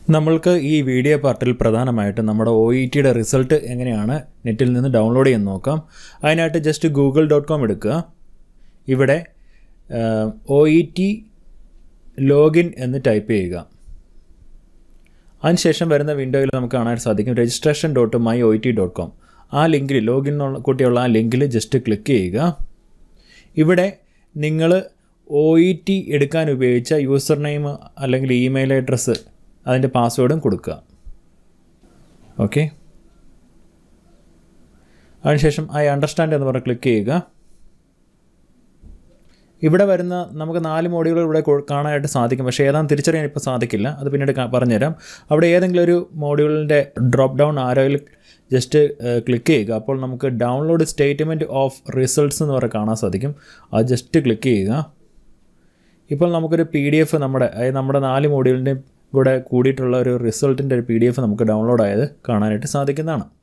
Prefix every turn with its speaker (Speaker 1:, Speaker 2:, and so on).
Speaker 1: നമ്മൾക്ക് ഈ വീഡിയോ പാർട്ടിൽ പ്രധാനമായിട്ടും നമ്മുടെ ഒ ഇ ടിയുടെ റിസൾട്ട് എങ്ങനെയാണ് നെറ്റിൽ നിന്ന് ഡൗൺലോഡ് ചെയ്യാൻ നോക്കാം അതിനായിട്ട് ജസ്റ്റ് ഗൂഗിൾ ഡോട്ട് കോം എടുക്കുക ഇവിടെ ഒ ഇ ടി ലോഗിൻ എന്ന് ടൈപ്പ് ചെയ്യുക അതിനുശേഷം വരുന്ന വിൻഡോയിൽ നമുക്ക് കാണാൻ സാധിക്കും registration dot my O T dot com ആ ലിങ്കിൽ ലോഗിൻ എന്നുള്ള കൂട്ടിയുള്ള ആ ലിങ്കിൽ ജസ്റ്റ് ക്ലിക്ക് ചെയ്യുക ഇവിടെ നിങ്ങൾ ഒ ഇ ടി എടുക്കാൻ ഉപയോഗിച്ച യൂസർ നെയിം അല്ലെങ്കിൽ ഇമെയിൽ അഡ്രസ്സ് അതിൻ്റെ പാസ്വേഡും കൊടുക്കുക ഓക്കെ അതിനുശേഷം ഐ അണ്ടർസ്റ്റാൻഡ് എന്ന് പറഞ്ഞ് ക്ലിക്ക് ചെയ്യുക ഇവിടെ വരുന്ന നമുക്ക് നാല് മോഡ്യൂളുകൾ ഇവിടെ കൊ- കാണാനായിട്ട് സാധിക്കും പക്ഷേ ഏതാണെന്ന് തിരിച്ചറിയാൻ ഇപ്പോൾ സാധിക്കില്ല അത് പിന്നീട് കാ- പറഞ്ഞുതരാം അവിടെ ഏതെങ്കിലും ഒരു മോഡ്യൂളിൻ്റെ ഡ്രോപ്പ് ഡൗൺ ആരോയിൽ ജസ്റ്റ് ക്ലിക്ക് ചെയ്യുക അപ്പോൾ നമുക്ക് ഡൗൺലോഡ് സ്റ്റേറ്റ്മെൻറ്റ് ഓഫ് റിസൾട്ട്സ് എന്ന് പറഞ്ഞ് കാണാൻ സാധിക്കും അത് ജസ്റ്റ് ക്ലിക്ക് ചെയ്യുക ഇപ്പോൾ നമുക്കൊരു പി ഡി എഫ് നമ്മുടെ അതായത് നമ്മുടെ നാല് മോഡ്യൂളിൻ്റെയും കൂടെ കൂടിയിട്ടുള്ള ഒരു റിസൾട്ടിൻ്റെ ഒരു പി ഡി എഫ് നമുക്ക് ഡൗൺലോഡ് ആയത് കാണാനായിട്ട് സാധിക്കുന്നതാണ്